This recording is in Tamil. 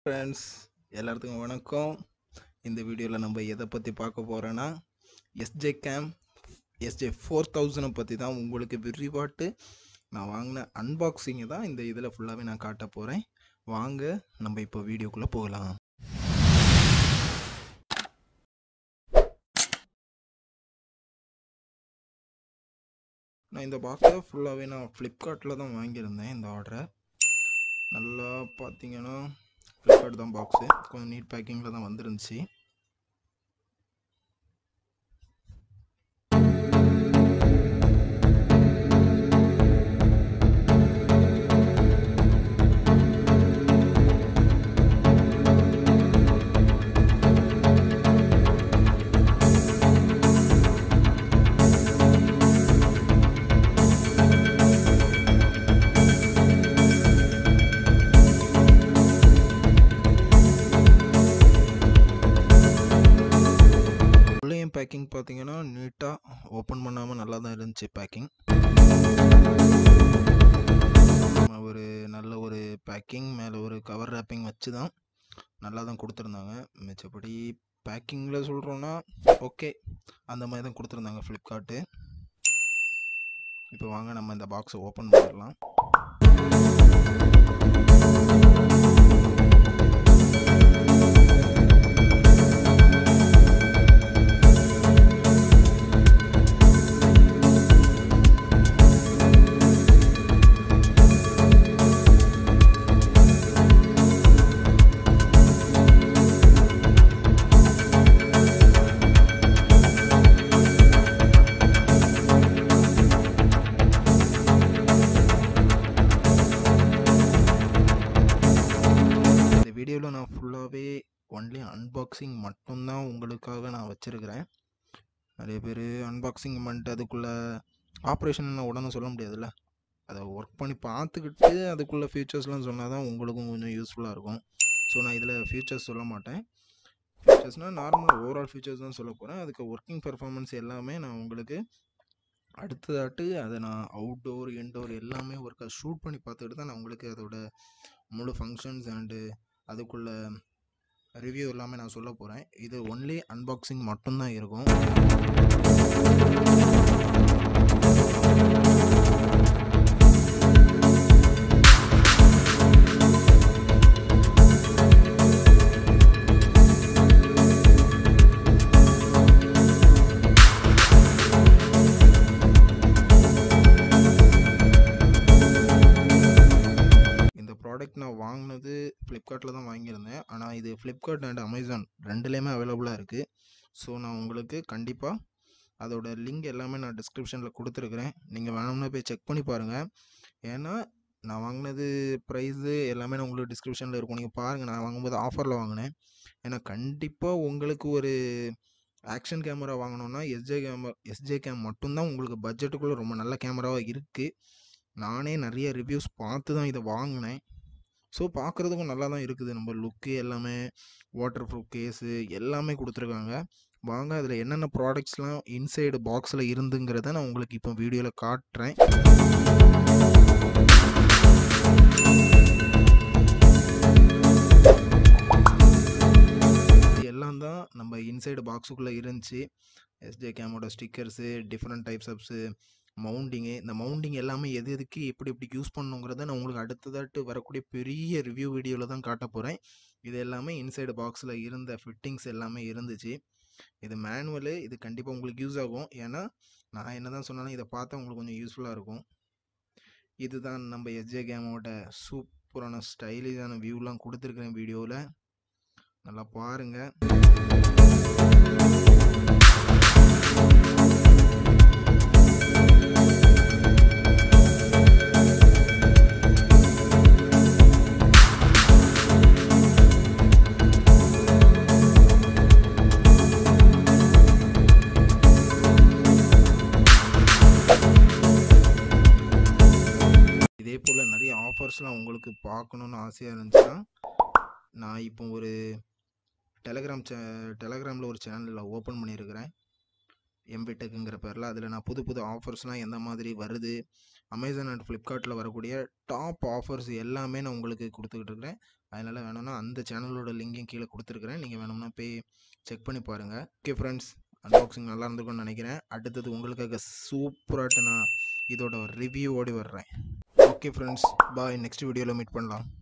ஃப்ரெண்ட்ஸ் எல்லாத்துக்கும் வணக்கம் இந்த வீடியோவில் நம்ம எதை பற்றி பார்க்க போகிறோன்னா எஸ்ஜே கேம் எஸ்ஜே ஃபோர் தௌசண்டை பற்றி தான் உங்களுக்கு விரிவாட்டு நான் வாங்கின அன்பாக்சிங்கை தான் இந்த இதில் ஃபுல்லாகவே நான் காட்ட போகிறேன் வாங்க நம்ம இப்போ வீடியோக்குள்ளே போகலாம் நான் இந்த பாக்ஸை ஃபுல்லாகவே நான் ஃப்ளிப்கார்ட்டில் தான் வாங்கியிருந்தேன் இந்த ஆர்டரை நல்லா பார்த்தீங்கன்னா ஃப்ளிப்கார்ட் தான் பாக்ஸு கொஞ்சம் நீட் பேக்கிங்கில் தான் வந்துருந்துச்சு உள்ளேயும் பேக்கிங் பார்த்தீங்கன்னா நீட்டாக ஓப்பன் பண்ணாமல் நல்லா தான் இருந்துச்சு பேக்கிங் ஒரு நல்ல ஒரு பேக்கிங் மேலே ஒரு கவர் ரேப்பிங் வச்சு தான் நல்லா தான் கொடுத்துருந்தாங்க மிச்சப்படி பேக்கிங்கில் சொல்கிறோன்னா ஓகே அந்த மாதிரி தான் கொடுத்துருந்தாங்க ஃப்ளிப்கார்ட்டு இப்போ வாங்க நம்ம இந்த பாக்ஸை ஓப்பன் பண்ணிடலாம் இந்த வீடியோவில் நான் ஃபுல்லாகவே ஒன்லி அன்பாக்சிங் மட்டும்தான் உங்களுக்காக நான் வச்சுருக்கிறேன் நிறைய பேர் அன்பாக்சிங் பண்ணிட்டு அதுக்குள்ளே ஆப்ரேஷன் உடனே சொல்ல முடியாதுல்ல அதை ஒர்க் பண்ணி பார்த்துக்கிட்டு அதுக்குள்ளே ஃபியூச்சர்ஸ்லாம் சொன்னால் தான் உங்களுக்கும் கொஞ்சம் யூஸ்ஃபுல்லாக இருக்கும் ஸோ நான் இதில் ஃபியூச்சர்ஸ் சொல்ல மாட்டேன் ஃபியூச்சர்ஸ்னால் நார்மல் ஓவரால் ஃபியூச்சர்ஸ் தான் சொல்ல போகிறேன் அதுக்கு ஒர்க்கிங் பெர்ஃபார்மன்ஸ் எல்லாமே நான் உங்களுக்கு அடுத்ததாட்டு அதை நான் அவுட்டோர் இன்டோர் எல்லாமே ஒர்க்காக ஷூட் பண்ணி பார்த்துக்கிட்டு தான் நான் உங்களுக்கு அதோட முழு ஃபங்க்ஷன்ஸ் அண்டு அதுக்குள்ள ரிவ்யூ எல்லாமே நான் சொல்ல போகிறேன் இது ஒன்லி அன்பாக்சிங் மட்டும்தான் இருக்கும் இந்த ப்ராடக்ட் நான் வாங்கினது ஃப்ளிப்கார்ட்டில் தான் வாங்கியிருந்தேன் ஆனால் இது ஃப்ளிப்கார்ட் அண்ட் அமேசான் ரெண்டுலேயுமே அவைலபிளாக இருக்குது ஸோ நான் உங்களுக்கு கண்டிப்பாக அதோட லிங்க் எல்லாமே நான் டிஸ்கிரிப்ஷனில் கொடுத்துருக்குறேன் நீங்கள் வேணும்னா போய் செக் பண்ணி பாருங்கள் ஏன்னா நான் வாங்கினது ப்ரைஸு எல்லாமே நான் உங்களுக்கு டிஸ்கிரிப்ஷனில் இருக்கும் நீங்கள் பாருங்கள் நான் வாங்கும்போது ஆஃபரில் வாங்கினேன் ஏன்னா கண்டிப்பாக உங்களுக்கு ஒரு ஆக்ஷன் கேமரா வாங்கணுன்னா எஸ்ஜே கேமரா எஸ்ஜே கேம் மட்டும்தான் உங்களுக்கு பட்ஜெட்டுக்குள்ளே ரொம்ப நல்ல கேமராவாக இருக்குது நானே நிறைய ரிவ்யூஸ் பார்த்து தான் இதை வாங்கினேன் ஸோ பார்க்குறதுக்கும் நல்லா தான் இருக்குது நம்ம லுக்கு எல்லாமே வாட்டர் ப்ரூஃப் கேஸு எல்லாமே கொடுத்துருக்காங்க வாங்க அதில் என்னென்ன ப்ராடக்ட்ஸ்லாம் இன்சைடு பாக்ஸில் இருந்துங்கிறத நான் உங்களுக்கு இப்போ வீடியோவில் காட்டுறேன் இது எல்லாம் தான் நம்ம இன்சைடு பாக்ஸுக்குள்ளே இருந்துச்சு எஸ்ஜே கேமோட ஸ்டிக்கர்ஸு டிஃப்ரெண்ட் டைப்ஸ் ஆஃப்ஸு மவுண்டிங்கு இந்த மவுண்டிங் எல்லாமே எது எதுக்கு எப்படி எப்படி யூஸ் பண்ணுங்கிறத நான் உங்களுக்கு அடுத்ததாட்டு வரக்கூடிய பெரிய ரிவ்யூ வீடியோவில் தான் காட்ட போகிறேன் இது எல்லாமே இன்சைடு பாக்ஸில் இருந்த ஃபிட்டிங்ஸ் எல்லாமே இருந்துச்சு இது மேனுவலு இது கண்டிப்பாக உங்களுக்கு யூஸ் ஆகும் ஏன்னா நான் என்ன தான் சொன்னாலும் இதை பார்த்தா உங்களுக்கு கொஞ்சம் யூஸ்ஃபுல்லாக இருக்கும் இதுதான் நம்ம எஸ்ஜே கேமோட சூப்பரான ஸ்டைலிஷான வியூலாம் கொடுத்துருக்குறேன் வீடியோவில் நல்லா பாருங்கள் இதே போல் நிறைய ஆஃபர்ஸ்லாம் உங்களுக்கு பார்க்கணுன்னு ஆசையாக இருந்துச்சுன்னா நான் இப்போ ஒரு டெலகிராம் சே டெலகிராமில் ஒரு சேனலில் ஓப்பன் பண்ணியிருக்கிறேன் எம்பிடெக்குங்கிற பேரில் அதில் நான் புது புது ஆஃபர்ஸ்லாம் எந்த மாதிரி வருது அமேசான் அண்ட் ஃப்ளிப்கார்ட்டில் வரக்கூடிய டாப் ஆஃபர்ஸ் எல்லாமே நான் உங்களுக்கு கொடுத்துக்கிட்டு இருக்கிறேன் அதனால் வேணும்னா அந்த சேனலோட லிங்கையும் கீழே கொடுத்துருக்குறேன் நீங்கள் வேணும்னா போய் செக் பண்ணி பாருங்கள் ஓகே ஃப்ரெண்ட்ஸ் அன்பாக்சிங் நல்லா இருந்திருக்கும்னு நினைக்கிறேன் அடுத்தது உங்களுக்காக சூப்பராகிட்டு நான் இதோட ரிவ்யூவோடு வர்றேன் ஓகே ஃப்ரெண்ட்ஸ் பாய் நெக்ஸ்ட் வீடியோவில் மீட் பண்ணலாம்